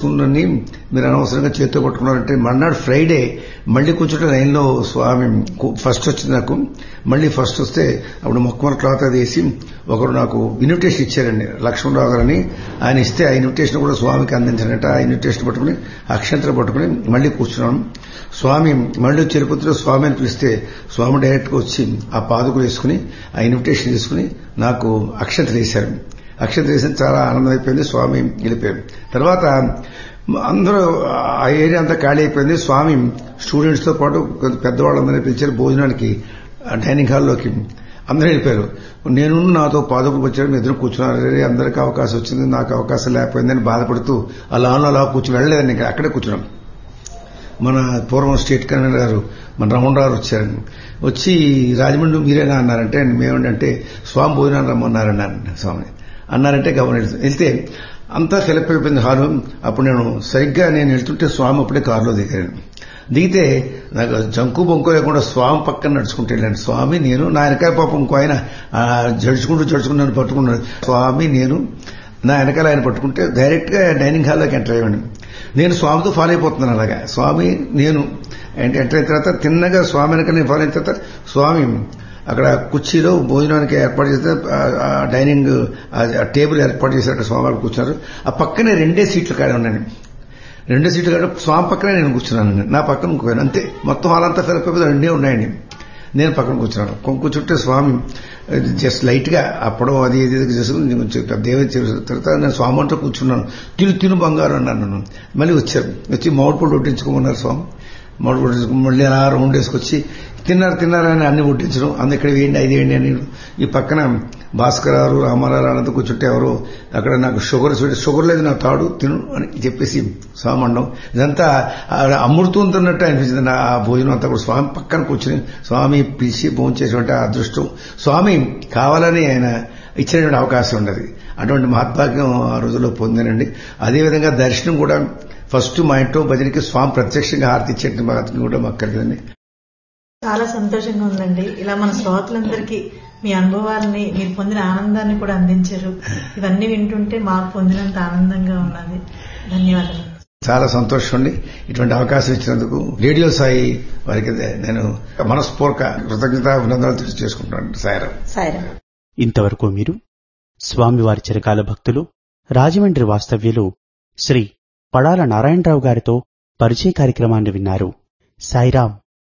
ఉన్నని మీరు అనవసరంగా చేతితో పట్టుకున్నారంటే మర్నాడు ఫ్రైడే మళ్ళీ కూర్చుంటే లైన్లో స్వామి ఫస్ట్ వచ్చింది నాకు మళ్ళీ ఫస్ట్ వస్తే అప్పుడు మొక్కమల క్లాత్ అది వేసి ఒకరు నాకు ఇన్విటేషన్ ఇచ్చారండి లక్ష్మణరావు గారని ఆయన ఇస్తే ఆ ఇన్విటేషన్ కూడా స్వామికి అందించారంట ఆ ఇన్విటేషన్ పట్టుకుని అక్షంతలు పట్టుకుని మళ్ళీ కూర్చున్నాను స్వామి మళ్ళీ తిరుపతిలో స్వామి అని పిలిస్తే స్వామి డైరెక్ట్గా వచ్చి ఆ పాదుకులు వేసుకుని ఆ ఇన్విటేషన్ తీసుకుని నాకు అక్షంతలు వేశారు అక్షంతలు వేసిన చాలా ఆనందం అయిపోయింది స్వామి వెళ్ళిపోయారు తర్వాత అందరూ ఆ ఏరియా అంతా ఖాళీ అయిపోయింది స్వామి స్టూడెంట్స్ తో పాటు పెద్దవాళ్ళందరినీ పిలిచారు భోజనానికి డైనింగ్ హాల్లోకి అందరూ వెళ్ళిపోయారు నేను నాతో పాదకులు వచ్చారు ఎదురు కూర్చున్నారు అందరికీ అవకాశం వచ్చింది నాకు అవకాశం లేకపోయిందని బాధపడుతూ అలా అలా కూర్చుని వెళ్ళలేదండి ఇంకా అక్కడే కూర్చున్నాం మన పూర్వం స్టేట్ కన్వీనర్ గారు మన రమణరావు వచ్చారండి వచ్చి రాజమండ్రి మీరేనా అన్నారంటే మేమేంటంటే స్వామి భోజనాన్ని రమ్మన్నారన్నారు స్వామి అన్నారంటే గవర్నర్ వెళ్తే అంతా ఫిలప్ అయిపోయింది హాలు అప్పుడు నేను సరిగ్గా నేను వెళ్తుంటే స్వామి అప్పుడే కారులో దిగాను దిగితే నాకు జంకు బొంకు లేకుండా స్వామి పక్కన నడుచుకుంటూ వెళ్ళాను స్వామి నేను నా వెనకాల పాపం ఇంకో ఆయన జడుచుకుంటూ జడుచుకుంటూ నన్ను పట్టుకున్నాడు స్వామి నేను నా వెనకాల ఆయన పట్టుకుంటే డైరెక్ట్ గా డైనింగ్ హాల్లోకి ఎంటర్ అయ్యాను నేను స్వామితో ఫాలో అయిపోతున్నాను అలాగా స్వామి నేను ఎంటర్ అయిన తర్వాత తిన్నగా స్వామి వెనక నేను ఫాలో అయిన తర్వాత స్వామి అక్కడ కుర్చీలో భోజనానికి ఏర్పాటు చేస్తే డైనింగ్ టేబుల్ ఏర్పాటు చేశారు స్వామి కూర్చున్నారు ఆ పక్కనే రెండే సీట్లు కాడ ఉన్నాను రెండే సీట్లు కాడ స్వామి పక్కనే నేను కూర్చున్నాను నా పక్కన ఇంకోయాను అంతే మొత్తం వాళ్ళంతా ఫిలప్ అయిపోతే రెండే ఉన్నాయండి నేను పక్కన కూర్చున్నాను కూర్చుంటే స్వామి జస్ట్ లైట్ గా అప్పుడు అది ఇది చేసుకుని కొంచెం దేవ తర్వాత నేను స్వామి అంటూ కూర్చున్నాను తిను తిను బంగారు అన్నాను నన్ను మళ్ళీ వచ్చారు వచ్చి మామిడిపళ్ళు వడ్డించుకోమన్నారు స్వామి మామిడి వడ్డించుకుని మళ్ళీ అలా రౌండ్ వేసుకొచ్చి తిన్నారు తిన్నారు అని అన్ని వడ్డించడం అందు ఇక్కడ వేయండి అది వేయండి అని ఈ పక్కన భాస్కర్ గారు రామారావు అంతా కూర్చుంటే ఎవరు అక్కడ నాకు షుగర్ షుగర్ లేదు నా తాడు తిను అని చెప్పేసి స్వామి అండం ఇదంతా అమృతుంతున్నట్టు అనిపించింది నా ఆ భోజనం అంతా కూడా స్వామి పక్కన కూర్చుని స్వామి పిలిచి భోజనం చేసేటువంటి అదృష్టం స్వామి కావాలని ఆయన ఇచ్చినటువంటి అవకాశం ఉండదు అటువంటి మహత్భాగ్యం ఆ రోజుల్లో పొందానండి అదేవిధంగా దర్శనం కూడా ఫస్ట్ మా ఇంట్లో భజనకి స్వామి ప్రత్యక్షంగా హారతి ఇచ్చేటువంటి మహత్వం కూడా మాకు కలిగిందండి చాలా సంతోషంగా ఉందండి ఇలా మన శ్రోతలందరికీ మీ అనుభవాలని మీరు పొందిన ఆనందాన్ని కూడా అందించారు ఇవన్నీ వింటుంటే మాకు పొందినంత ఆనందంగా ఉన్నది ధన్యవాదాలు చాలా సంతోషం అండి ఇటువంటి అవకాశం ఇచ్చినందుకు రేడియో సాయి వారికి నేను మనస్పూర్వక కృతజ్ఞత అభినందనలు చేసుకుంటాను సాయిరాం సాయిరా ఇంతవరకు మీరు స్వామివారి చిరకాల భక్తులు రాజమండ్రి వాస్తవ్యులు శ్రీ పడాల నారాయణరావు గారితో పరిచయ కార్యక్రమాన్ని విన్నారు సాయిరాం